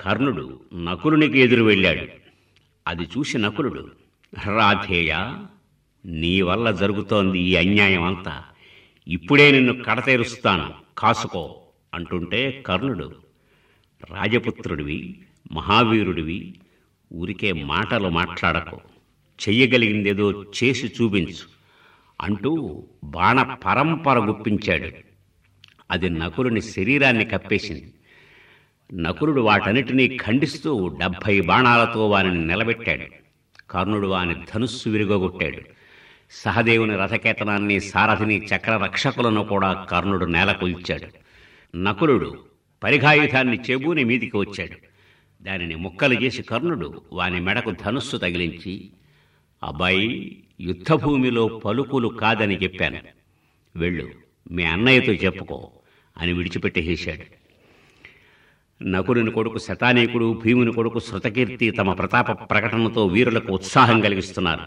కర్ణుడు నకులునికి ఎదురు వెళ్ళాడు అది చూసి నకులుడు రాధేయ నీ వల్ల జరుగుతోంది ఈ అన్యాయం అంతా ఇప్పుడే నిన్ను కడతేరుస్తాను కాసుకో అంటుంటే కర్ణుడు రాజపుత్రుడివి మహావీరుడివి ఊరికే మాటలు మాట్లాడకు చెయ్యగలిగిందేదో చేసి చూపించు అంటూ బాణ పరంపర గుప్పించాడు అది నకులుని శరీరాన్ని కప్పేసింది నకులుడు వాటన్నిటినీ ఖండిస్తూ డెబ్భై బాణాలతో వానిని నిలబెట్టాడు కర్ణుడు వాని ధనుస్సు విరుగొట్టాడు సహదేవుని రథకేతనాన్ని సారథిని చక్ర రక్షకులను కూడా కర్ణుడు నేలకొల్చాడు నకులుడు పరిఘాయుధాన్ని చెబూని మీదికి వచ్చాడు దానిని ముక్కలు చేసి కర్ణుడు వాని మెడకు ధనుస్సు తగిలించి అబ్బాయి యుద్ధభూమిలో పలుకులు కాదని చెప్పాను వెళ్ళు మీ అన్నయ్యతో చెప్పుకో అని విడిచిపెట్టేశాడు నకులుని కొడుకు శతానీకుడు భీముని కొడుకు శృతకీర్తి తమ ప్రతాప ప్రకటనతో వీరులకు ఉత్సాహం కలిగిస్తున్నారు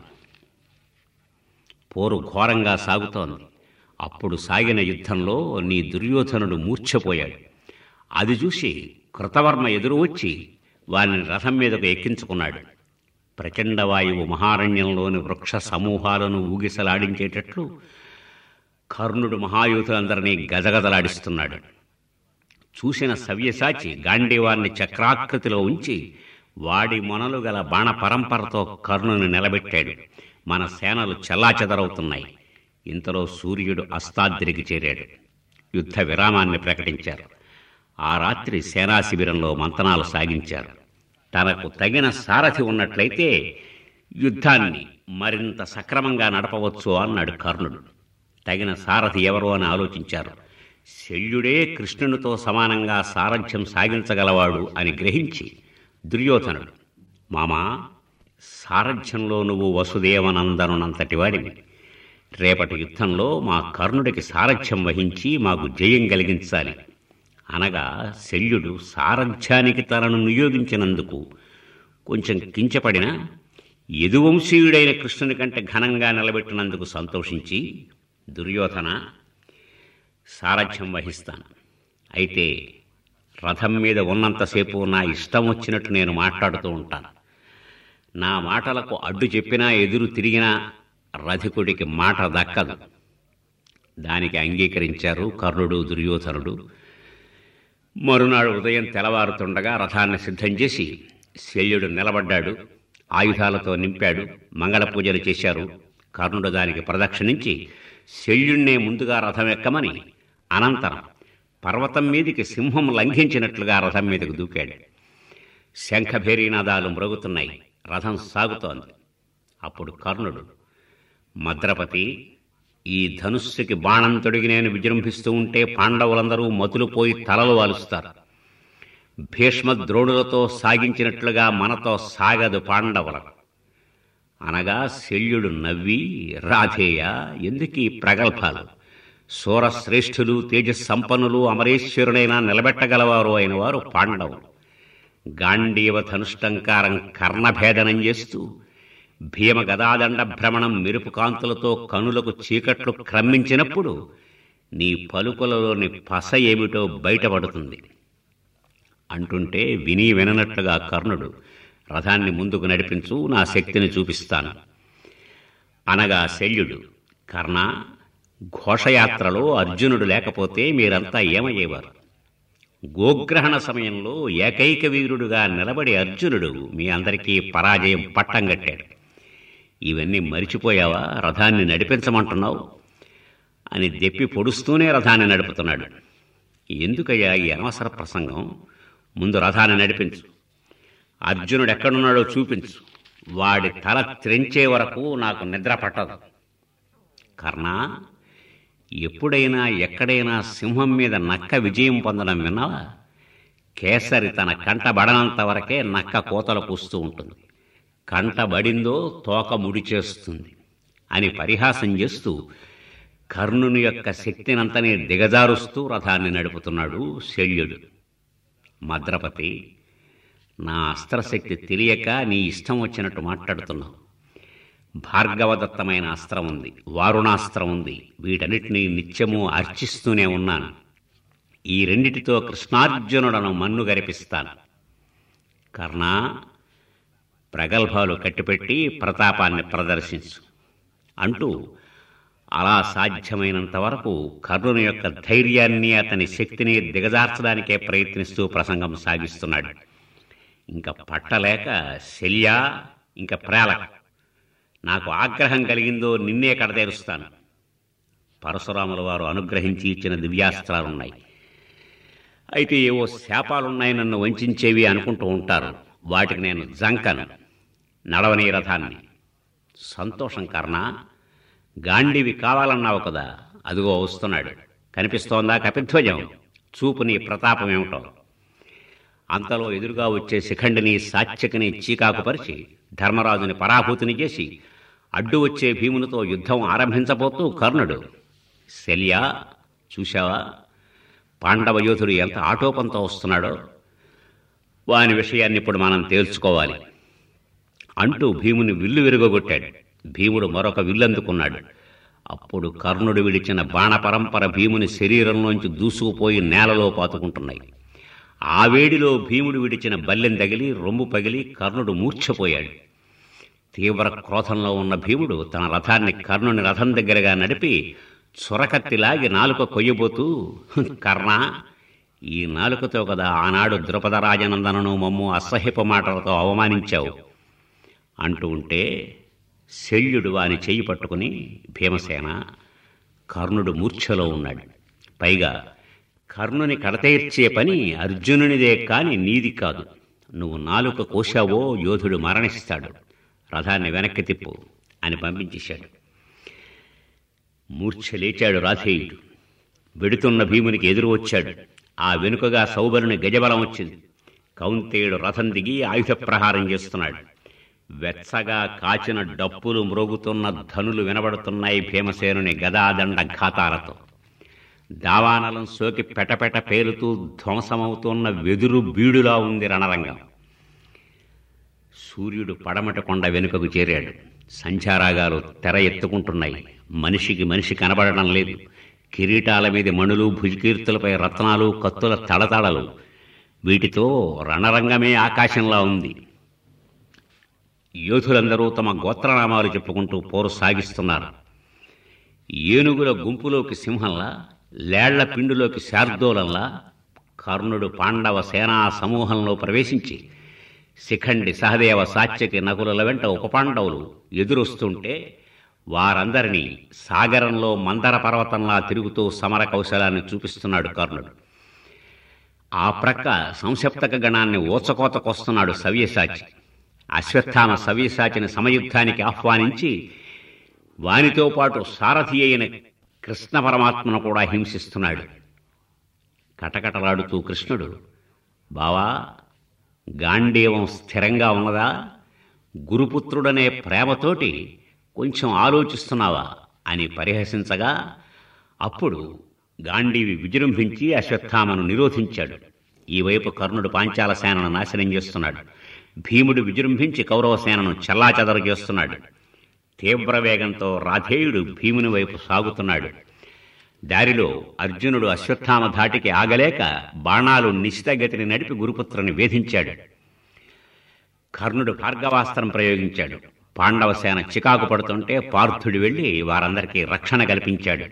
పోరు ఘోరంగా సాగుతోంది అప్పుడు సాగిన యుద్ధంలో నీ దుర్యోధనుడు మూర్ఛపోయాడు అది చూసి కృతవర్మ ఎదురు వచ్చి వారిని రథం మీదకు ఎక్కించుకున్నాడు ప్రచండ వాయువు మహారణ్యంలోని వృక్ష సమూహాలను ఊగిసలాడించేటట్లు కర్ణుడు మహాయూతులందరినీ గజగజలాడిస్తున్నాడు చూసిన సవ్యసాచి గాంధీవారిని చక్రాకృతిలో ఉంచి వాడి మొనలు గల బాణ పరంపరతో కర్ణుని నిలబెట్టాడు మన సేనలు చెల్లాచెదరవుతున్నాయి ఇంతలో సూర్యుడు అస్తాద్రికి చేరాడు యుద్ధ విరామాన్ని ప్రకటించారు ఆ రాత్రి సేనా శిబిరంలో మంతనాలు సాగించారు తనకు తగిన సారథి ఉన్నట్లయితే యుద్ధాన్ని మరింత సక్రమంగా నడపవచ్చు అన్నాడు కర్ణుడు తగిన సారథి ఎవరు అని ఆలోచించారు శల్యుడే కృష్ణునితో సమానంగా సారథ్యం సాగించగలవాడు అని గ్రహించి దుర్యోధనుడు మామా సారథ్యంలో నువ్వు వసుదేవనందనునంతటి వాడిని రేపటి యుద్ధంలో మా కర్ణుడికి సారథ్యం వహించి మాకు జయం కలిగించాలి అనగా శల్యుడు సారథ్యానికి తనను నియోగించినందుకు కొంచెం కించపడిన యదువంశీయుడైన కృష్ణుని కంటే ఘనంగా నిలబెట్టినందుకు సంతోషించి దుర్యోధన సారథ్యం వహిస్తాను అయితే రథం మీద ఉన్నంతసేపు నా ఇష్టం వచ్చినట్టు నేను మాట్లాడుతూ ఉంటాను నా మాటలకు అడ్డు చెప్పినా ఎదురు తిరిగినా రథికుడికి మాట దక్కదు దానికి అంగీకరించారు కర్ణుడు దుర్యోధనుడు మరునాడు ఉదయం తెల్లవారుతుండగా రథాన్ని సిద్ధం చేసి శల్యుడు నిలబడ్డాడు ఆయుధాలతో నింపాడు మంగళ పూజలు చేశారు కర్ణుడు దానికి ప్రదక్షిణించి శల్యుణ్ణే ముందుగా రథం ఎక్కమని అనంతరం పర్వతం మీదికి సింహం లంఘించినట్లుగా రథం మీదకు దూకాడు శంఖభేరీనాదాలు మ్రగుతున్నాయి రథం సాగుతోంది అప్పుడు కర్ణుడు మద్రపతి ఈ ధనుస్సుకి బాణం తొడిగి నేను విజృంభిస్తూ ఉంటే పాండవులందరూ మతులు పోయి తలలు వాలుస్తారు భీష్మ ద్రోణులతో సాగించినట్లుగా మనతో సాగదు పాండవులకు అనగా శల్యుడు నవ్వి రాధేయ ఎందుకీ ప్రగల్భాలు సూరశ్రేష్ఠులు తేజస్సంపన్నులు అమరేశ్వరుడైనా నిలబెట్టగలవారు అయిన వారు పాండవులు గాంధీవ ధనుష్టంకారం కర్ణభేదనం చేస్తూ భీమ గదాదండ భ్రమణం మెరుపు కాంతులతో కనులకు చీకట్లు క్రమ్మించినప్పుడు నీ పలుకులలోని పస ఏమిటో బయటపడుతుంది అంటుంటే విని విననట్లుగా కర్ణుడు రథాన్ని ముందుకు నడిపించు నా శక్తిని చూపిస్తాను అనగా శల్యుడు కర్ణ ఘోషయాత్రలో అర్జునుడు లేకపోతే మీరంతా ఏమయ్యేవారు గోగ్రహణ సమయంలో ఏకైక వీరుడుగా నిలబడి అర్జునుడు మీ అందరికీ పరాజయం పట్టం కట్టాడు ఇవన్నీ మరిచిపోయావా రథాన్ని నడిపించమంటున్నావు అని దెప్పి పొడుస్తూనే రథాన్ని నడుపుతున్నాడు ఎందుకయ్యా ఈ అనవసర ప్రసంగం ముందు రథాన్ని నడిపించు అర్జునుడు ఎక్కడున్నాడో చూపించు వాడి తల త్రెంచే వరకు నాకు నిద్ర పట్టదు కర్ణ ఎప్పుడైనా ఎక్కడైనా సింహం మీద నక్క విజయం పొందడం విన్నావా కేసరి తన కంట బడనంత వరకే నక్క కోతలు పూస్తూ ఉంటుంది కంట బడిందో తోక ముడిచేస్తుంది అని పరిహాసం చేస్తూ కర్ణుని యొక్క శక్తినంతని దిగజారుస్తూ రథాన్ని నడుపుతున్నాడు శల్యుడు మద్రపతి నా అస్త్రశక్తి తెలియక నీ ఇష్టం వచ్చినట్టు మాట్లాడుతున్నావు భార్గవదత్తమైన అస్త్రం ఉంది వారుణాస్త్రం ఉంది వీటన్నిటినీ నిత్యము అర్చిస్తూనే ఉన్నాను ఈ రెండిటితో కృష్ణార్జునుడను మన్ను గరిపిస్తాను కర్ణ ప్రగల్భాలు కట్టిపెట్టి ప్రతాపాన్ని ప్రదర్శించు అంటూ అలా సాధ్యమైనంత వరకు కర్ణుని యొక్క ధైర్యాన్ని అతని శక్తిని దిగజార్చడానికే ప్రయత్నిస్తూ ప్రసంగం సాగిస్తున్నాడు ఇంకా పట్టలేక శల్య ఇంకా ప్రేలక నాకు ఆగ్రహం కలిగిందో నిన్నే కడతేరుస్తాను పరశురాముల వారు అనుగ్రహించి ఇచ్చిన దివ్యాస్త్రాలున్నాయి అయితే ఏవో శాపాలున్నాయి నన్ను వంచేవి అనుకుంటూ ఉంటారు వాటికి నేను జంకను నడవని రథాన్ని సంతోషం కర్ణ గాంధీవి కావాలన్నావు కదా అదిగో వస్తున్నాడు కనిపిస్తోందా కపిధ్వజం చూపు నీ ప్రతాపం ఏమిటో అంతలో ఎదురుగా వచ్చే శిఖండిని సాత్యకిని చీకాకుపరిచి ధర్మరాజుని పరాభూతిని చేసి అడ్డు వచ్చే భీమునితో యుద్ధం ఆరంభించబోతూ కర్ణుడు శల్య చూశావా పాండవ యోధుడు ఎంత ఆటోపంతో వస్తున్నాడో వాని విషయాన్ని ఇప్పుడు మనం తేల్చుకోవాలి అంటూ భీముని విల్లు విరుగొట్టాడు భీముడు మరొక విల్లు అందుకున్నాడు అప్పుడు కర్ణుడు విడిచిన బాణ పరంపర భీముని శరీరంలోంచి దూసుకుపోయి నేలలో పాతుకుంటున్నాయి ఆ వేడిలో భీముడు విడిచిన బల్లెం తగిలి రొమ్ము పగిలి కర్ణుడు మూర్ఛపోయాడు తీవ్ర క్రోధంలో ఉన్న భీముడు తన రథాన్ని కర్ణుని రథం దగ్గరగా నడిపి చురకత్తిలాగి నాలుక కొయ్యబోతూ కర్ణ ఈ నాలుకతో కదా ఆనాడు ద్రుపద రాజనందనను మమ్ము అసహ్యపు మాటలతో అవమానించావు అంటూ ఉంటే శల్యుడు వాని చెయ్యి పట్టుకుని భీమసేన కర్ణుడు మూర్ఛలో ఉన్నాడు పైగా కర్ణుని కడతీర్చే పని అర్జునునిదే కాని నీది కాదు నువ్వు నాలుక కోశావో యోధుడు మరణిస్తాడు రథాన్ని వెనక్కి తిప్పు అని పంపించేశాడు మూర్ఛ లేచాడు రాధేయుడు వెడుతున్న భీమునికి ఎదురు వచ్చాడు ఆ వెనుకగా సౌబరుని గజబలం వచ్చింది కౌంతేయుడు రథం దిగి ఆయుధ ప్రహారం చేస్తున్నాడు వెచ్చగా కాచిన డప్పులు మ్రోగుతున్న ధనులు వినబడుతున్నాయి భీమసేనుని గదాదండ ఘాతాలతో దావానలం సోకి పెటపెట పేలుతూ ధ్వంసమవుతున్న వెదురు బీడులా ఉంది రణరంగం సూర్యుడు పడమట కొండ వెనుకకు చేరాడు సంచారాగాలు తెర ఎత్తుకుంటున్నాయి మనిషికి మనిషి కనబడడం లేదు కిరీటాల మీద మణులు భుజకీర్తులపై రత్నాలు కత్తుల తడతడలు వీటితో రణరంగమే ఆకాశంలా ఉంది యోధులందరూ తమ గోత్రనామాలు చెప్పుకుంటూ పోరు సాగిస్తున్నారు ఏనుగుల గుంపులోకి సింహంలా లేళ్ల పిండులోకి శార్దూలంలా కర్ణుడు పాండవ సేనా సమూహంలో ప్రవేశించి శిఖండి సహదేవ సాత్యకి నకులుల వెంట ఉపపాండవులు ఎదురొస్తుంటే వారందరినీ సాగరంలో మందర పర్వతంలా తిరుగుతూ సమర కౌశలాన్ని చూపిస్తున్నాడు కర్ణుడు ఆ ప్రక్క సంసప్తక గణాన్ని ఓచకోతకొస్తున్నాడు సవ్యసాచి అశ్వత్థామ సవ్యసాచిని సమయుద్ధానికి ఆహ్వానించి వానితో పాటు సారథి అయిన కృష్ణ పరమాత్మను కూడా హింసిస్తున్నాడు కటకటలాడుతూ కృష్ణుడు బావా గాంధీవం స్థిరంగా ఉన్నదా గురుపుత్రుడనే ప్రేమతోటి కొంచెం ఆలోచిస్తున్నావా అని పరిహసించగా అప్పుడు గాంధీవి విజృంభించి అశ్వత్థామను నిరోధించాడు ఈ వైపు కర్ణుడు పాంచాల సేనను నాశనం చేస్తున్నాడు భీముడు విజృంభించి కౌరవ సేనను చెల్లాచెదరు చేస్తున్నాడు తీవ్ర వేగంతో రాధేయుడు భీముని వైపు సాగుతున్నాడు దారిలో అర్జునుడు అశ్వత్థామ ధాటికి ఆగలేక బాణాలు నిశితగతిని నడిపి గురుపుత్రుని వేధించాడు కర్ణుడు భార్గవాస్త్రం ప్రయోగించాడు పాండవ సేన చికాకు పడుతుంటే పార్థుడు వెళ్లి వారందరికీ రక్షణ కల్పించాడు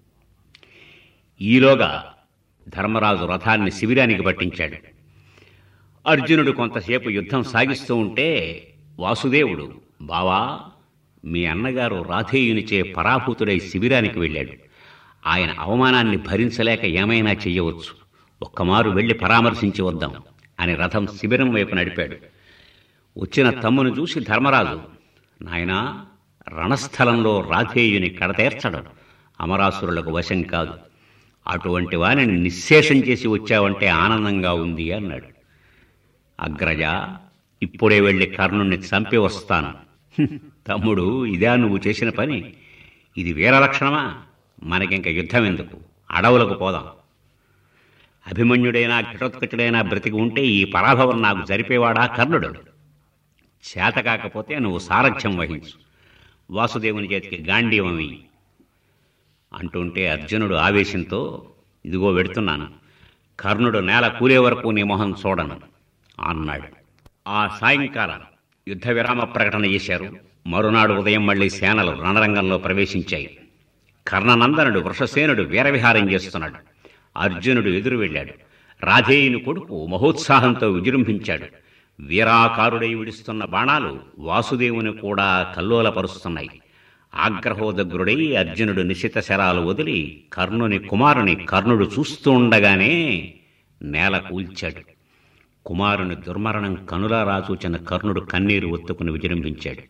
ఈలోగా ధర్మరాజు రథాన్ని శిబిరానికి పట్టించాడు అర్జునుడు కొంతసేపు యుద్ధం సాగిస్తూ ఉంటే వాసుదేవుడు బావా మీ అన్నగారు రాధేయునిచే పరాభూతుడై శిబిరానికి వెళ్ళాడు ఆయన అవమానాన్ని భరించలేక ఏమైనా చెయ్యవచ్చు ఒక్కమారు వెళ్ళి పరామర్శించి వద్దాం అని రథం శిబిరం వైపు నడిపాడు వచ్చిన తమ్మును చూసి ధర్మరాజు నాయనా రణస్థలంలో రాధేయుని కడతేర్చడం అమరాసురులకు వశం కాదు అటువంటి వారిని నిశ్శేషం చేసి వచ్చావంటే ఆనందంగా ఉంది అన్నాడు అగ్రజ ఇప్పుడే వెళ్ళి కర్ణుణ్ణి చంపి వస్తాను "హ్మ్, తమ్ముడు ఇదా నువ్వు చేసిన పని ఇది వీరలక్షణమా మనకింక యుద్ధం ఎందుకు అడవులకు పోదాం అభిమన్యుడైనా ఘటోత్కచుడైనా బ్రతికి ఉంటే ఈ పరాభవం నాకు జరిపేవాడా కర్ణుడు చేత కాకపోతే నువ్వు సారథ్యం వహించు వాసుదేవుని చేతికి గాంధీవం ఇయ్యి అంటుంటే అర్జునుడు ఆవేశంతో ఇదిగో వెడుతున్నాను కర్ణుడు నేల కూలే వరకు నీ మొహం చూడను అన్నాడు ఆ సాయంకాలం యుద్ధ విరామ ప్రకటన చేశారు మరునాడు ఉదయం మళ్ళీ సేనలు రణరంగంలో ప్రవేశించాయి కర్ణనందనుడు వృషసేనుడు వీరవిహారం చేస్తున్నాడు అర్జునుడు ఎదురు వెళ్ళాడు రాధేయుని కొడుకు మహోత్సాహంతో విజృంభించాడు వీరాకారుడై విడుస్తున్న బాణాలు వాసుదేవుని కూడా కల్లోలపరుస్తున్నాయి ఆగ్రహోదగ్రుడై అర్జునుడు నిశిత శరాలు వదిలి కర్ణుని కుమారుని కర్ణుడు చూస్తూ ఉండగానే నేల కూల్చాడు కుమారుని దుర్మరణం కనులారా చూచిన కర్ణుడు కన్నీరు ఒత్తుకుని విజృంభించాడు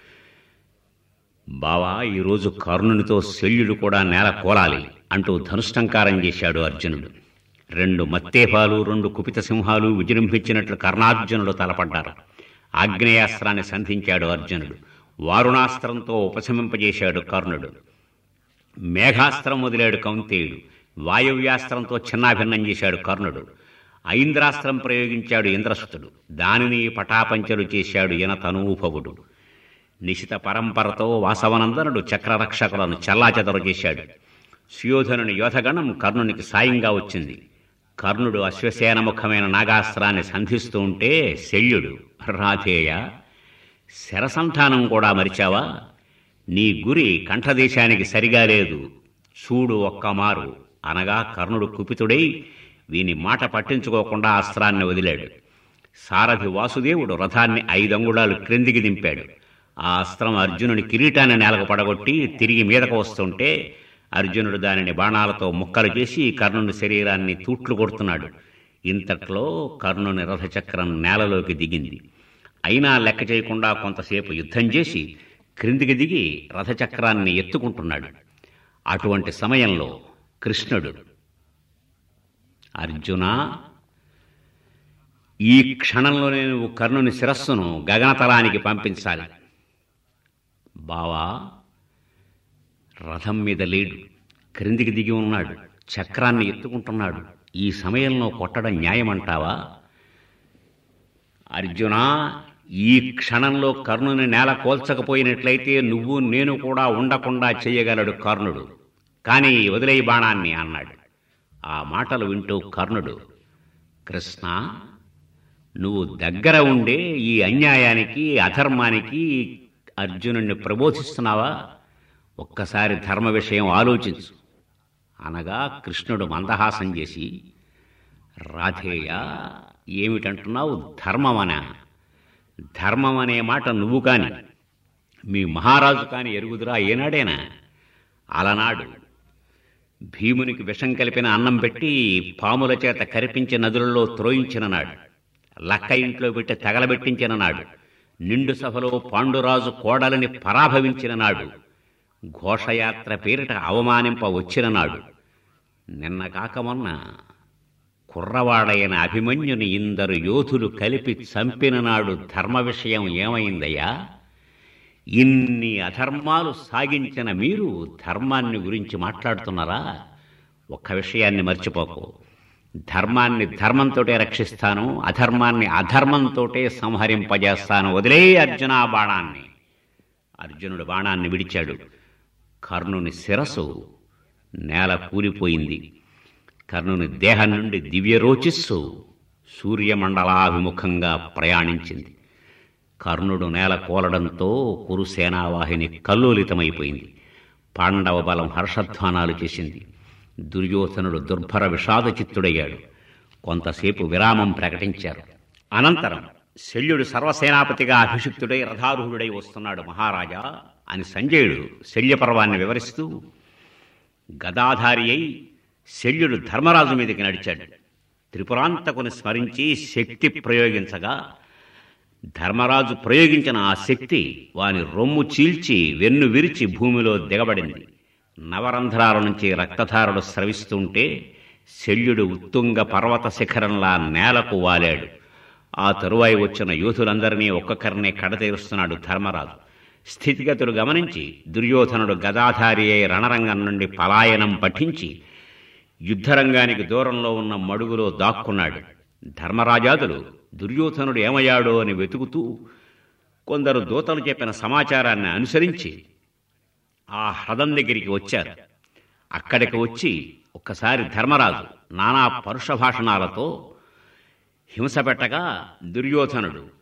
బావా ఈరోజు కర్ణునితో శల్యుడు కూడా నేల కోలాలి అంటూ ధనుష్టంకారం చేశాడు అర్జునుడు రెండు మత్తేపాలు రెండు కుపిత సింహాలు విజృంభించినట్లు కర్ణార్జునుడు తలపడ్డారు ఆగ్నేయాస్త్రాన్ని సంధించాడు అర్జునుడు వారుణాస్త్రంతో ఉపశమింపజేశాడు కర్ణుడు మేఘాస్త్రం వదిలాడు కౌంతేయుడు వాయవ్యాస్త్రంతో చిన్నాభిన్నం చేశాడు కర్ణుడు ఐంద్రాస్త్రం ప్రయోగించాడు ఇంద్రసుతుడు దానిని పటాపంచలు చేశాడు ఈయన తనూభవుడు నిశిత పరంపరతో వాసవనందనుడు చక్రరక్షకులను చెల్లాచెదరు చేశాడు సుయోధనుని యోధగణం కర్ణునికి సాయంగా వచ్చింది కర్ణుడు అశ్వసేనముఖమైన నాగాస్త్రాన్ని సంధిస్తూ ఉంటే శల్యుడు రాధేయ శరసంతానం కూడా మరిచావా నీ గురి కంఠదేశానికి సరిగా లేదు చూడు ఒక్కమారు అనగా కర్ణుడు కుపితుడై వీని మాట పట్టించుకోకుండా అస్త్రాన్ని వదిలాడు సారథి వాసుదేవుడు రథాన్ని ఐదంగుళాలు క్రిందికి దింపాడు ఆ అస్త్రం అర్జునుని కిరీటాన్ని నేలకు పడగొట్టి తిరిగి మీదకు వస్తుంటే అర్జునుడు దానిని బాణాలతో ముక్కలు చేసి కర్ణుని శరీరాన్ని తూట్లు కొడుతున్నాడు ఇంతట్లో కర్ణుని రథచక్రం నేలలోకి దిగింది అయినా లెక్క చేయకుండా కొంతసేపు యుద్ధం చేసి క్రిందికి దిగి రథచక్రాన్ని ఎత్తుకుంటున్నాడు అటువంటి సమయంలో కృష్ణుడు అర్జున ఈ క్షణంలోనే నువ్వు కర్ణుని శిరస్సును గగనతలానికి పంపించాలి బావా రథం మీద లేడు క్రిందికి దిగి ఉన్నాడు చక్రాన్ని ఎత్తుకుంటున్నాడు ఈ సమయంలో కొట్టడం న్యాయమంటావా అర్జున ఈ క్షణంలో కర్ణుని నేల కోల్చకపోయినట్లయితే నువ్వు నేను కూడా ఉండకుండా చేయగలడు కర్ణుడు కానీ వదిలేయి బాణాన్ని అన్నాడు ఆ మాటలు వింటూ కర్ణుడు కృష్ణ నువ్వు దగ్గర ఉండే ఈ అన్యాయానికి అధర్మానికి అర్జునుడిని ప్రబోధిస్తున్నావా ఒక్కసారి ధర్మ విషయం ఆలోచించు అనగా కృష్ణుడు మందహాసం చేసి రాధేయ ఏమిటంటున్నావు ధర్మమన ధర్మం అనే మాట నువ్వు కాని మీ మహారాజు కాని ఎరుగుదురా ఏనాడేనా అలనాడు భీమునికి విషం కలిపిన అన్నం పెట్టి పాముల చేత కరిపించి నదులలో త్రోయించిన నాడు లక్క ఇంట్లో పెట్టి తగలబెట్టించిన నాడు నిండు సభలో పాండురాజు కోడలని పరాభవించిన నాడు ఘోషయాత్ర పేరిట అవమానింప వచ్చిన నాడు నిన్న కాక మొన్న కుర్రవాడైన అభిమన్యుని ఇందరు యోధులు కలిపి చంపిన నాడు ధర్మ విషయం ఏమైందయ్యా ఇన్ని అధర్మాలు సాగించిన మీరు ధర్మాన్ని గురించి మాట్లాడుతున్నారా ఒక్క విషయాన్ని మర్చిపోకు ధర్మాన్ని ధర్మంతోటే రక్షిస్తాను అధర్మాన్ని అధర్మంతోటే సంహరింపజేస్తాను వదిలే అర్జున ఆ బాణాన్ని అర్జునుడు బాణాన్ని విడిచాడు కర్ణుని శిరసు నేల కూలిపోయింది కర్ణుని దేహం నుండి దివ్యరోచిస్సు సూర్యమండలాభిముఖంగా ప్రయాణించింది కర్ణుడు నేల కోలడంతో కురుసేనావాహిని కల్లోలితమైపోయింది పాండవ బలం హర్షధ్వానాలు చేసింది దుర్యోధనుడు దుర్భర విషాద చిత్తుడయ్యాడు కొంతసేపు విరామం ప్రకటించారు అనంతరం శల్యుడు సర్వసేనాపతిగా అభిషిక్తుడై రథారూఢుడై వస్తున్నాడు మహారాజా అని సంజయుడు శల్యపర్వాన్ని వివరిస్తూ గదాధారి అయి శల్యుడు ధర్మరాజు మీదకి నడిచాడు త్రిపురాంతకుని స్మరించి శక్తి ప్రయోగించగా ధర్మరాజు ప్రయోగించిన ఆ శక్తి వాని రొమ్ము చీల్చి వెన్ను విరిచి భూమిలో దిగబడింది నవరంధ్రాల నుంచి రక్తధారుడు స్రవిస్తుంటే శల్యుడు ఉత్తుంగ పర్వత శిఖరంలా నేలకు వాలాడు ఆ తరువాయి వచ్చిన యోధులందరినీ ఒక్కొక్కరినే కడతీరుస్తున్నాడు ధర్మరాజు స్థితిగతులు గమనించి దుర్యోధనుడు గదాధారి అయి రణరంగం నుండి పలాయనం పఠించి యుద్ధరంగానికి దూరంలో ఉన్న మడుగులో దాక్కున్నాడు ధర్మరాజాదులు దుర్యోధనుడు ఏమయ్యాడో అని వెతుకుతూ కొందరు దూతలు చెప్పిన సమాచారాన్ని అనుసరించి ఆ హ్రదం దగ్గరికి వచ్చారు అక్కడికి వచ్చి ఒక్కసారి ధర్మరాజు నానా పరుష భాషణాలతో హింస పెట్టగా దుర్యోధనుడు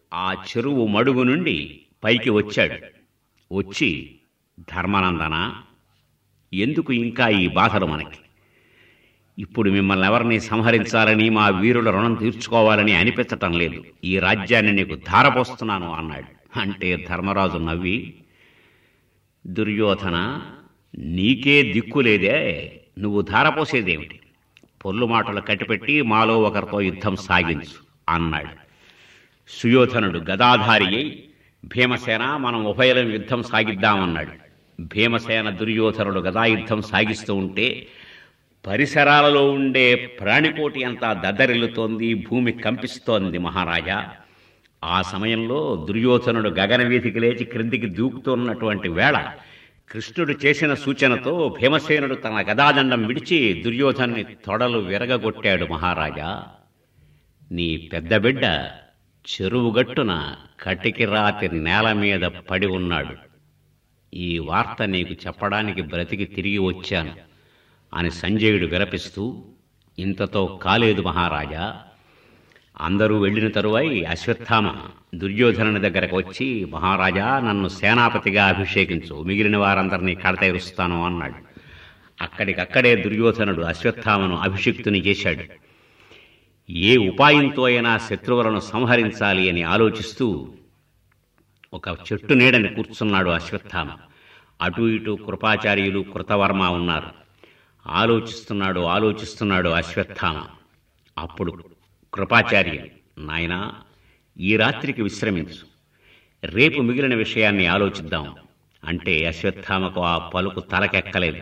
ఆ చెరువు మడుగు నుండి పైకి వచ్చాడు వచ్చి ధర్మానందన ఎందుకు ఇంకా ఈ బాధలు మనకి ఇప్పుడు మిమ్మల్ని ఎవరిని సంహరించాలని మా వీరుల రుణం తీర్చుకోవాలని అనిపించటం లేదు ఈ రాజ్యాన్ని నీకు ధారపోస్తున్నాను అన్నాడు అంటే ధర్మరాజు నవ్వి దుర్యోధన నీకే దిక్కు లేదే నువ్వు ధారపోసేదేమిటి పొల్లు మాటలు కట్టిపెట్టి మాలో ఒకరితో యుద్ధం సాగించు అన్నాడు సుయోధనుడు గదాధారి అయి భీమసేన మనం ఉభయలం యుద్ధం సాగిద్దామన్నాడు భీమసేన దుర్యోధనుడు గదాయుద్ధం సాగిస్తూ ఉంటే పరిసరాలలో ఉండే ప్రాణికోటి అంతా దద్దరిల్లుతోంది భూమి కంపిస్తోంది మహారాజా ఆ సమయంలో దుర్యోధనుడు గగనవీధికి లేచి క్రిందికి దూకుతున్నటువంటి వేళ కృష్ణుడు చేసిన సూచనతో భీమసేనుడు తన గదాదండం విడిచి దుర్యోధన్ని తొడలు విరగగొట్టాడు మహారాజా నీ పెద్ద బిడ్డ చెరువుగట్టున కటికి రాతి నేల మీద పడి ఉన్నాడు ఈ వార్త నీకు చెప్పడానికి బ్రతికి తిరిగి వచ్చాను అని సంజయుడు విరపిస్తూ ఇంతతో కాలేదు మహారాజా అందరూ వెళ్ళిన తరువాయి అశ్వత్థామ దుర్యోధనుని దగ్గరకు వచ్చి మహారాజా నన్ను సేనాపతిగా అభిషేకించు మిగిలిన వారందరినీ కడతేరుస్తాను అన్నాడు అక్కడికక్కడే దుర్యోధనుడు అశ్వత్థామను అభిషిక్తుని చేశాడు ఏ ఉపాయంతో అయినా శత్రువులను సంహరించాలి అని ఆలోచిస్తూ ఒక చెట్టు నీడని కూర్చున్నాడు అశ్వత్థామ అటు ఇటు కృపాచార్యులు కృతవర్మ ఉన్నారు ఆలోచిస్తున్నాడు ఆలోచిస్తున్నాడు అశ్వత్థామ అప్పుడు కృపాచార్యులు నాయనా ఈ రాత్రికి విశ్రమించు రేపు మిగిలిన విషయాన్ని ఆలోచిద్దాం అంటే అశ్వత్థామకు ఆ పలుకు తలకెక్కలేదు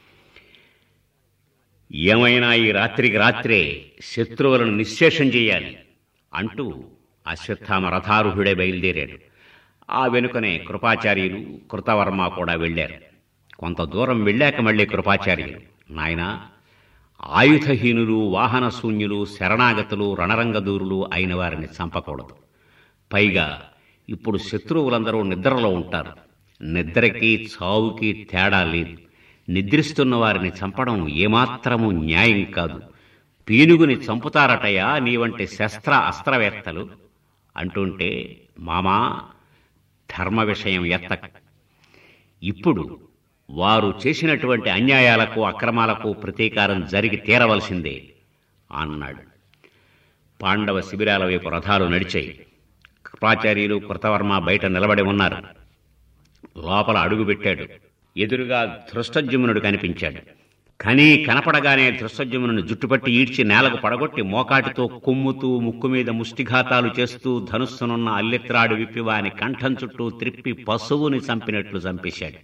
ఏమైనా ఈ రాత్రికి రాత్రే శత్రువులను నిశ్శేషం చేయాలి అంటూ అశ్వత్థామ రథారూఢుడే బయలుదేరాడు ఆ వెనుకనే కృపాచార్యులు కృతవర్మ కూడా వెళ్ళారు కొంత దూరం వెళ్ళాక మళ్ళీ కృపాచార్యులు నాయనా ఆయుధహీనులు వాహన శూన్యులు శరణాగతులు రణరంగదూరులు అయిన వారిని చంపకూడదు పైగా ఇప్పుడు శత్రువులందరూ నిద్రలో ఉంటారు నిద్రకి చావుకి తేడా లేదు నిద్రిస్తున్న వారిని చంపడం ఏమాత్రము న్యాయం కాదు పీనుగుని చంపుతారటయా నీ వంటి శస్త్ర అస్త్రవేత్తలు అంటుంటే మామా ధర్మ విషయం ఎత్త ఇప్పుడు వారు చేసినటువంటి అన్యాయాలకు అక్రమాలకు ప్రతీకారం జరిగి తీరవలసిందే అన్నాడు పాండవ శిబిరాల వైపు రథాలు నడిచాయి కృపాచార్యులు కృతవర్మ బయట నిలబడి ఉన్నారు లోపల అడుగుపెట్టాడు ఎదురుగా ధృష్టజుమ్నుడు కనిపించాడు కనీ కనపడగానే ధృష్టజుమ్నుని జుట్టుపట్టి ఈడ్చి నేలకు పడగొట్టి మోకాటితో కొమ్ముతూ ముక్కు మీద ముష్టిఘాతాలు చేస్తూ ధనుస్సునున్న అల్లెత్రాడు విప్పి వాని కంఠం చుట్టూ త్రిప్పి పశువుని చంపినట్లు చంపేశాడు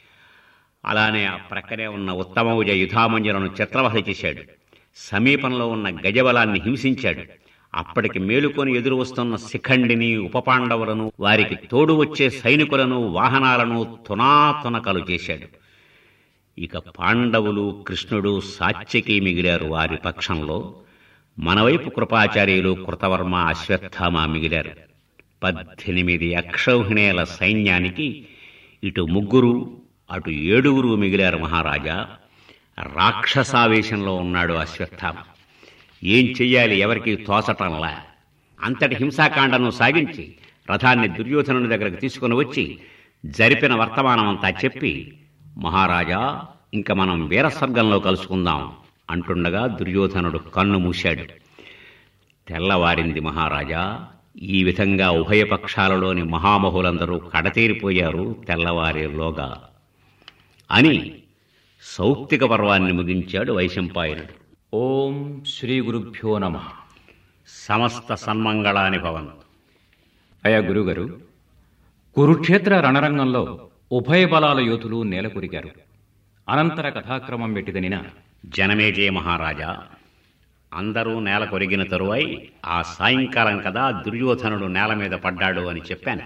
అలానే ఆ ప్రక్కనే ఉన్న ఉత్తమౌజ యుధామంజలను చిత్రవహ చేశాడు సమీపంలో ఉన్న గజబలాన్ని హింసించాడు అప్పటికి మేలుకొని ఎదురు వస్తున్న శిఖండిని ఉపపాండవులను వారికి తోడు వచ్చే సైనికులను వాహనాలను తునాతునకలు చేశాడు ఇక పాండవులు కృష్ణుడు సాత్యకి మిగిలారు వారి పక్షంలో మనవైపు కృపాచార్యులు కృతవర్మ అశ్వత్థామ మిగిలారు పద్దెనిమిది అక్షౌహిణేల సైన్యానికి ఇటు ముగ్గురు అటు ఏడుగురు మిగిలారు మహారాజా రాక్షసావేశంలో ఉన్నాడు అశ్వత్థామ ఏం చెయ్యాలి ఎవరికి తోచటంలా అంతటి హింసాకాండను సాగించి రథాన్ని దుర్యోధనుని దగ్గరకు తీసుకుని వచ్చి జరిపిన వర్తమానం అంతా చెప్పి మహారాజా ఇంక మనం వీరస్వర్గంలో కలుసుకుందాం అంటుండగా దుర్యోధనుడు కన్ను మూశాడు తెల్లవారింది మహారాజా ఈ విధంగా ఉభయ పక్షాలలోని మహామహులందరూ కడతేరిపోయారు తెల్లవారేలోగా అని సౌక్తిక పర్వాన్ని ముగించాడు వైశంపాయనుడు ఓం శ్రీ గురుభ్యో నమ సమస్త సన్మంగళాని భవంతు అయా గురుగారు కురుక్షేత్ర రణరంగంలో ఉభయ బలాల యోధులు నేలకొరిగారు అనంతర కథాక్రమం పెట్టిదనిన జనమేజయ మహారాజా అందరూ నేల కొరిగిన తరువాయి ఆ సాయంకాలం కదా దుర్యోధనుడు నేల మీద పడ్డాడు అని చెప్పాను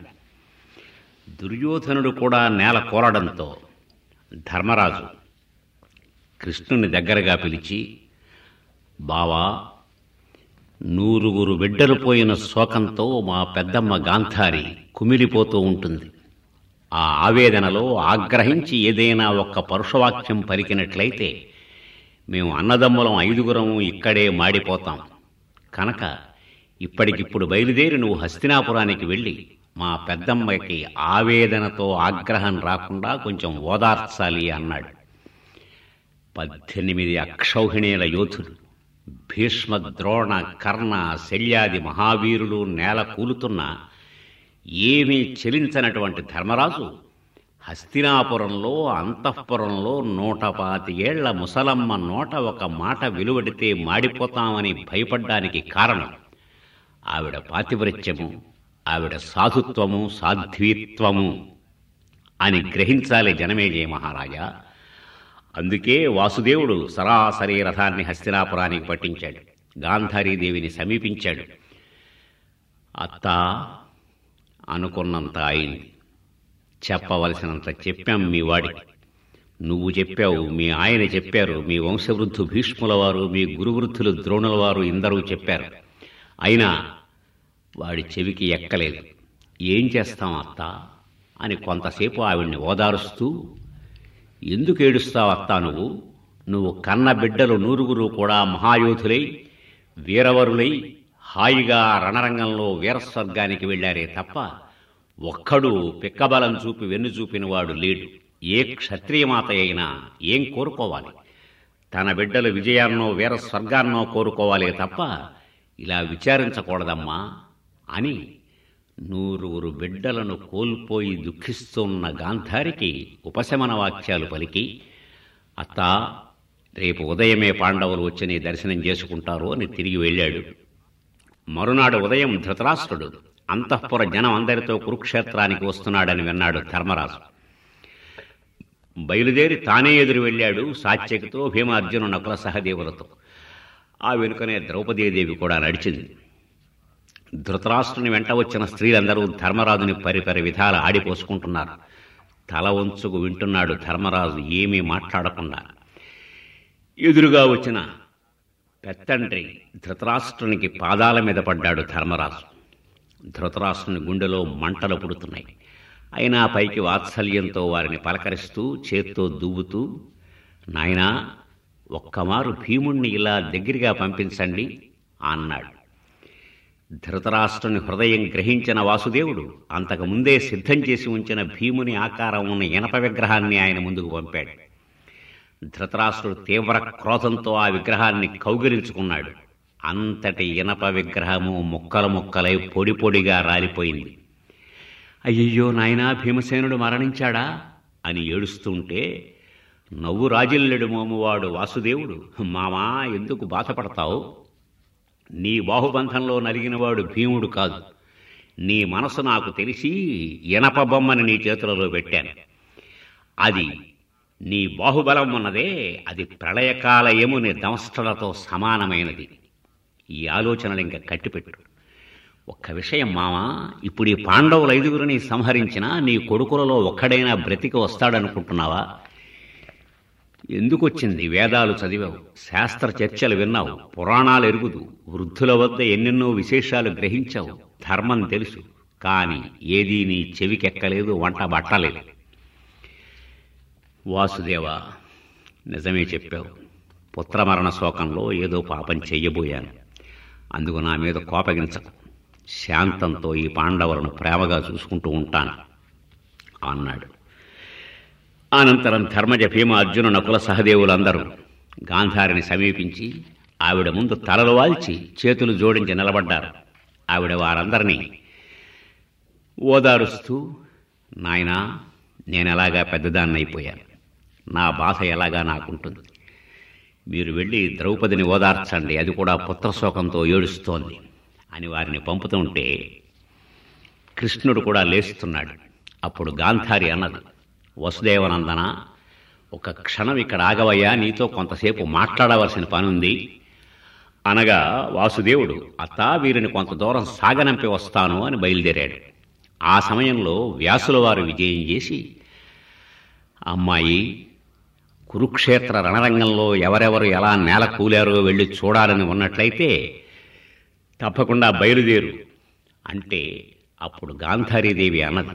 దుర్యోధనుడు కూడా నేల కోరడంతో ధర్మరాజు కృష్ణుని దగ్గరగా పిలిచి బావా నూరుగురు బిడ్డలు పోయిన శోకంతో మా పెద్దమ్మ గాంధారి కుమిలిపోతూ ఉంటుంది ఆ ఆవేదనలో ఆగ్రహించి ఏదైనా ఒక్క పరుషవాక్యం పలికినట్లయితే మేము అన్నదమ్ములం ఐదుగురం ఇక్కడే మాడిపోతాం కనుక ఇప్పటికిప్పుడు బయలుదేరి నువ్వు హస్తినాపురానికి వెళ్ళి మా పెద్దమ్మకి ఆవేదనతో ఆగ్రహం రాకుండా కొంచెం ఓదార్చాలి అన్నాడు పద్దెనిమిది అక్షౌహిణీల యోధులు భీష్మ ద్రోణ కర్ణ శల్యాది మహావీరులు నేల కూలుతున్న ఏమీ చెలించనటువంటి ధర్మరాజు హస్తినాపురంలో అంతఃపురంలో నూట పాతికేళ్ల ముసలమ్మ నోట ఒక మాట వెలువడితే మాడిపోతామని భయపడ్డానికి కారణం ఆవిడ పాతివ్రత్యము ఆవిడ సాధుత్వము సాధ్వీత్వము అని గ్రహించాలి జనమేజయ మహారాజా అందుకే వాసుదేవుడు సరాసరి రథాన్ని హస్తినాపురానికి పట్టించాడు గాంధారీదేవిని సమీపించాడు అత్త అనుకున్నంత అయింది చెప్పవలసినంత చెప్పాం మీ వాడికి నువ్వు చెప్పావు మీ ఆయన చెప్పారు మీ వంశవృద్ధు భీష్ముల వారు మీ గురువృద్ధులు ద్రోణుల వారు ఇందరూ చెప్పారు అయినా వాడి చెవికి ఎక్కలేదు ఏం చేస్తాం అత్త అని కొంతసేపు ఆవిడ్ని ఓదారుస్తూ ఎందుకు ఏడుస్తావు అత్తా నువ్వు నువ్వు కన్న బిడ్డలు నూరుగురు కూడా మహాయోధులై వీరవరులై హాయిగా రణరంగంలో వీరస్వర్గానికి వెళ్ళారే తప్ప ఒక్కడు పిక్కబలం చూపి వెన్ను చూపినవాడు లేడు ఏ క్షత్రియమాత అయినా ఏం కోరుకోవాలి తన బిడ్డలు విజయాన్నో వీర స్వర్గాన్నో కోరుకోవాలే తప్ప ఇలా విచారించకూడదమ్మా అని నూరుగురు బిడ్డలను కోల్పోయి దుఃఖిస్తున్న గాంధారికి ఉపశమన వాక్యాలు పలికి అత్తా రేపు ఉదయమే పాండవులు వచ్చి నీ దర్శనం చేసుకుంటారు అని తిరిగి వెళ్ళాడు మరునాడు ఉదయం ధృతరాష్ట్రుడు అంతఃపుర జనం అందరితో కురుక్షేత్రానికి వస్తున్నాడని విన్నాడు ధర్మరాజు బయలుదేరి తానే ఎదురు వెళ్ళాడు సాత్యకితో భీమార్జును నకుల సహదేవులతో ఆ వెనుకనే ద్రౌపదీదేవి కూడా నడిచింది ధృతరాష్ట్రుని వెంట వచ్చిన స్త్రీలందరూ ధర్మరాజుని పరిపరి విధాల ఆడిపోసుకుంటున్నారు తల వంచుకు వింటున్నాడు ధర్మరాజు ఏమీ మాట్లాడకుండా ఎదురుగా వచ్చిన పెత్తండ్రి ధృతరాష్ట్రునికి పాదాల మీద పడ్డాడు ధర్మరాజు ధృతరాష్ట్రుని గుండెలో మంటలు పుడుతున్నాయి అయినా పైకి వాత్సల్యంతో వారిని పలకరిస్తూ చేత్తో దువ్వుతూ నాయనా ఒక్కమారు భీముణ్ణి ఇలా దగ్గరగా పంపించండి అన్నాడు ధృతరాష్ట్రుని హృదయం గ్రహించిన వాసుదేవుడు అంతకు ముందే సిద్ధం చేసి ఉంచిన భీముని ఆకారం ఉన్న ఇనప విగ్రహాన్ని ఆయన ముందుకు పంపాడు ధృతరాష్ట్రుడు తీవ్ర క్రోధంతో ఆ విగ్రహాన్ని కౌగిలించుకున్నాడు అంతటి ఇనప విగ్రహము ముక్కలు ముక్కలై పొడి పొడిగా రాలిపోయింది అయ్యయ్యో నాయనా భీమసేనుడు మరణించాడా అని ఏడుస్తుంటే నవ్వు రాజిల్లెడు మోమువాడు వాసుదేవుడు మామా ఎందుకు బాధపడతావు నీ బాహుబంధంలో నలిగినవాడు భీముడు కాదు నీ మనసు నాకు తెలిసి ఇనప బొమ్మని నీ చేతులలో పెట్టాను అది నీ బాహుబలం ఉన్నదే అది ప్రళయకాల యముని దంష్టలతో సమానమైనది ఈ ఆలోచనలు ఇంకా కట్టిపెట్టు ఒక్క విషయం మామా ఇప్పుడు ఈ పాండవుల ఐదుగురిని సంహరించినా నీ కొడుకులలో ఒక్కడైనా బ్రతికి వస్తాడనుకుంటున్నావా ఎందుకు వచ్చింది వేదాలు చదివావు శాస్త్ర చర్చలు విన్నావు పురాణాలు ఎరుగుదు వృద్ధుల వద్ద ఎన్నెన్నో విశేషాలు గ్రహించావు ధర్మం తెలుసు కాని ఏదీ నీ చెవికెక్కలేదు వంట బట్టలేదు వాసుదేవా నిజమే చెప్పావు పుత్రమరణ శోకంలో ఏదో పాపం చెయ్యబోయాను అందుకు నా మీద కోపగించకు శాంతంతో ఈ పాండవులను ప్రేమగా చూసుకుంటూ ఉంటాను అన్నాడు అనంతరం ధర్మజ భీమ అర్జున నకుల సహదేవులందరూ గాంధారిని సమీపించి ఆవిడ ముందు తలలు వాల్చి చేతులు జోడించి నిలబడ్డారు ఆవిడ వారందరినీ ఓదారుస్తూ నాయనా నేనెలాగా పెద్దదాన్ని అయిపోయాను నా బాధ ఎలాగా నాకుంటుంది మీరు వెళ్ళి ద్రౌపదిని ఓదార్చండి అది కూడా పుత్రశోకంతో ఏడుస్తోంది అని వారిని పంపుతుంటే కృష్ణుడు కూడా లేస్తున్నాడు అప్పుడు గాంధారి అన్నది వసుదేవనందన ఒక క్షణం ఇక్కడ ఆగవయ్యా నీతో కొంతసేపు మాట్లాడవలసిన పనుంది అనగా వాసుదేవుడు అత్తా వీరిని కొంత దూరం సాగనంపి వస్తాను అని బయలుదేరాడు ఆ సమయంలో వ్యాసుల వారు విజయం చేసి అమ్మాయి కురుక్షేత్ర రణరంగంలో ఎవరెవరు ఎలా నేల కూలారో వెళ్ళి చూడాలని ఉన్నట్లయితే తప్పకుండా బయలుదేరు అంటే అప్పుడు గాంధారీదేవి అన్నది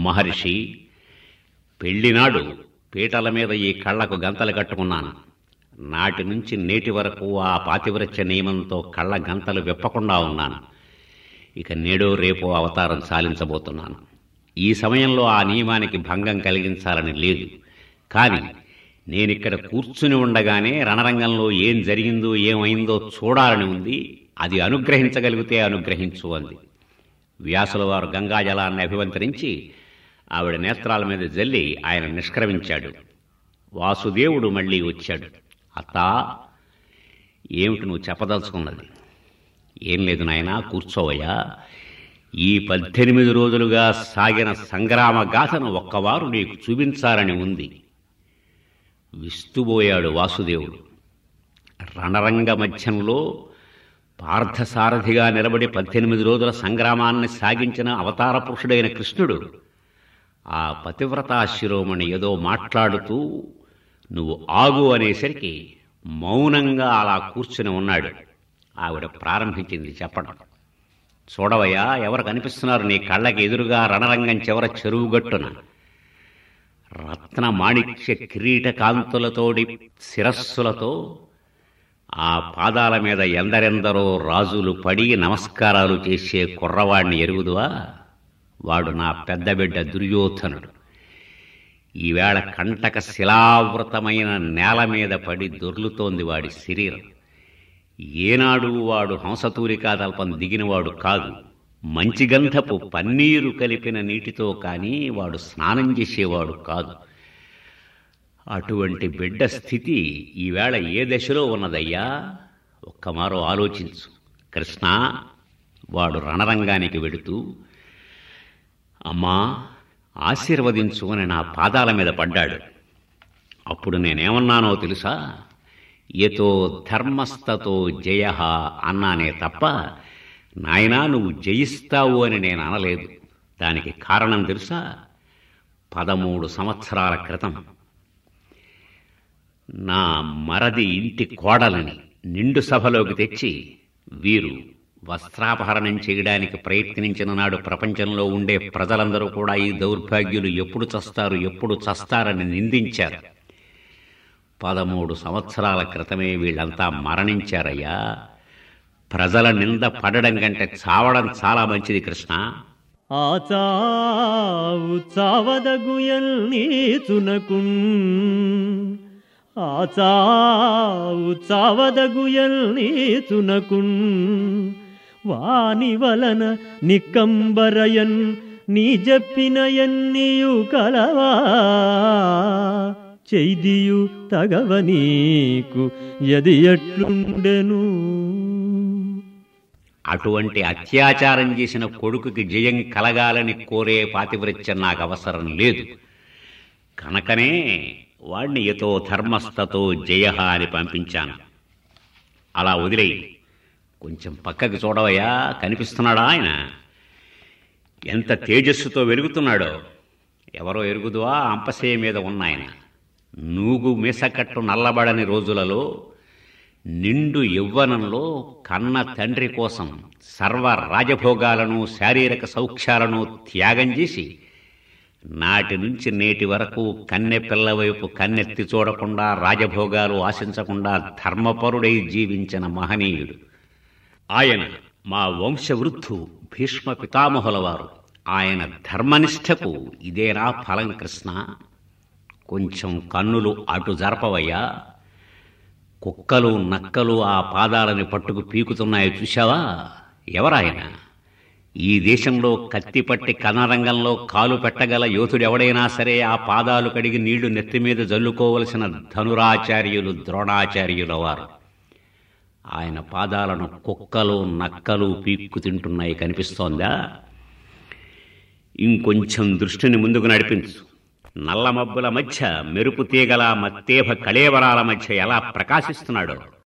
మహర్షి పెళ్లినాడు పీటల మీద ఈ కళ్ళకు గంతలు కట్టుకున్నాను నాటి నుంచి నేటి వరకు ఆ పాతివ్రత్య నియమంతో కళ్ళ గంతలు విప్పకుండా ఉన్నాను ఇక నేడో రేపో అవతారం సాలించబోతున్నాను ఈ సమయంలో ఆ నియమానికి భంగం కలిగించాలని లేదు కానీ నేనిక్కడ కూర్చుని ఉండగానే రణరంగంలో ఏం జరిగిందో ఏమైందో చూడాలని ఉంది అది అనుగ్రహించగలిగితే అనుగ్రహించు అంది వ్యాసుల వారు గంగాజలాన్ని అభివంతరించి ఆవిడ నేత్రాల మీద జల్లి ఆయన నిష్క్రమించాడు వాసుదేవుడు మళ్ళీ వచ్చాడు అత్తా ఏమిటి నువ్వు చెప్పదలుచుకున్నది ఏం లేదు నాయనా కూర్చోవయ్యా ఈ పద్దెనిమిది రోజులుగా సాగిన సంగ్రామ గాథను ఒక్కవారు నీకు చూపించాలని ఉంది విస్తుబోయాడు వాసుదేవుడు రణరంగ మధ్యంలో పార్థసారథిగా నిలబడి పద్దెనిమిది రోజుల సంగ్రామాన్ని సాగించిన అవతార పురుషుడైన కృష్ణుడు ఆ పతివ్రతా శిరోమణి ఏదో మాట్లాడుతూ నువ్వు ఆగు అనేసరికి మౌనంగా అలా కూర్చుని ఉన్నాడు ఆవిడ ప్రారంభించింది చెప్పడం చూడవయ్యా ఎవరు కనిపిస్తున్నారు నీ కళ్ళకి ఎదురుగా రణరంగం చివర చెరువు గట్టున రత్న మాణిక్య కిరీట కాంతులతోడి శిరస్సులతో ఆ పాదాల మీద ఎందరెందరో రాజులు పడి నమస్కారాలు చేసే కుర్రవాణ్ణి ఎరుగుదువా వాడు నా పెద్ద బిడ్డ దుర్యోధనుడు ఈవేళ కంటక శిలావృతమైన నేల మీద పడి దొర్లుతోంది వాడి శరీరం ఏనాడు వాడు హంసతూరికాతల్పం దిగినవాడు కాదు మంచి గంధపు పన్నీరు కలిపిన నీటితో కానీ వాడు స్నానం చేసేవాడు కాదు అటువంటి బిడ్డ స్థితి ఈవేళ ఏ దశలో ఉన్నదయ్యా ఒక్కమారో ఆలోచించు కృష్ణ వాడు రణరంగానికి వెడుతూ అమ్మా ఆశీర్వదించు అని నా పాదాల మీద పడ్డాడు అప్పుడు నేనేమన్నానో తెలుసా ఎతో ధర్మస్థతో జయ అన్నానే తప్ప నాయనా నువ్వు జయిస్తావు అని నేను అనలేదు దానికి కారణం తెలుసా పదమూడు సంవత్సరాల క్రితం నా మరది ఇంటి కోడలని నిండు సభలోకి తెచ్చి వీరు వస్త్రాపహరణం చేయడానికి ప్రయత్నించిన నాడు ప్రపంచంలో ఉండే ప్రజలందరూ కూడా ఈ దౌర్భాగ్యులు ఎప్పుడు చస్తారు ఎప్పుడు చస్తారని నిందించారు పదమూడు సంవత్సరాల క్రితమే వీళ్ళంతా మరణించారయ్యా ప్రజల నింద పడడం కంటే చావడం చాలా మంచిది కృష్ణ ఆ చావు చావదగుయల్ నీచునకున్ ఆ చావు చావదగుయల్ నీచునకున్ వాని వలన నిక్కంబరయన్ నీ చెప్పిన ఎన్నియు కలవా చైదియు తగవ నీకు ఎది ఎట్లుండెను అటువంటి అత్యాచారం చేసిన కొడుకుకి జయం కలగాలని కోరే పాతివ్రత్యం నాకు అవసరం లేదు కనుకనే వాణ్ణి ఎతో ధర్మస్థతో జయ అని పంపించాను అలా వదిలేయి కొంచెం పక్కకి చూడవయ్యా కనిపిస్తున్నాడా ఆయన ఎంత తేజస్సుతో వెలుగుతున్నాడో ఎవరో ఎరుగుదువా అంపశయ మీద ఉన్నాయన నూగు మీసకట్టు నల్లబడని రోజులలో నిండు యవ్వనంలో కన్న తండ్రి కోసం సర్వ రాజభోగాలను శారీరక సౌఖ్యాలను త్యాగం చేసి నాటి నుంచి నేటి వరకు కన్నె పిల్ల వైపు కన్నెత్తి చూడకుండా రాజభోగాలు ఆశించకుండా ధర్మపరుడై జీవించిన మహనీయుడు ఆయన మా వంశవృద్ధు భీష్మ పితామహుల వారు ఆయన ధర్మనిష్టకు ఇదేనా ఫలం కృష్ణ కొంచెం కన్నులు అటు జరపవయ్యా కుక్కలు నక్కలు ఆ పాదాలని పట్టుకు పీకుతున్నాయో చూశావా ఎవరాయన ఈ దేశంలో కత్తిపట్టి కనరంగంలో కాలు పెట్టగల యోధుడెవడైనా సరే ఆ పాదాలు కడిగి నీళ్లు నెత్తి మీద జల్లుకోవలసిన ధనురాచార్యులు ద్రోణాచార్యుల వారు ఆయన పాదాలను కుక్కలు నక్కలు పీక్కు తింటున్నాయి కనిపిస్తోందా ఇంకొంచెం దృష్టిని ముందుకు నడిపించు నల్ల మబ్బుల మధ్య మెరుపు తీగల మత్తేభ కళేవరాల మధ్య ఎలా ప్రకాశిస్తున్నాడో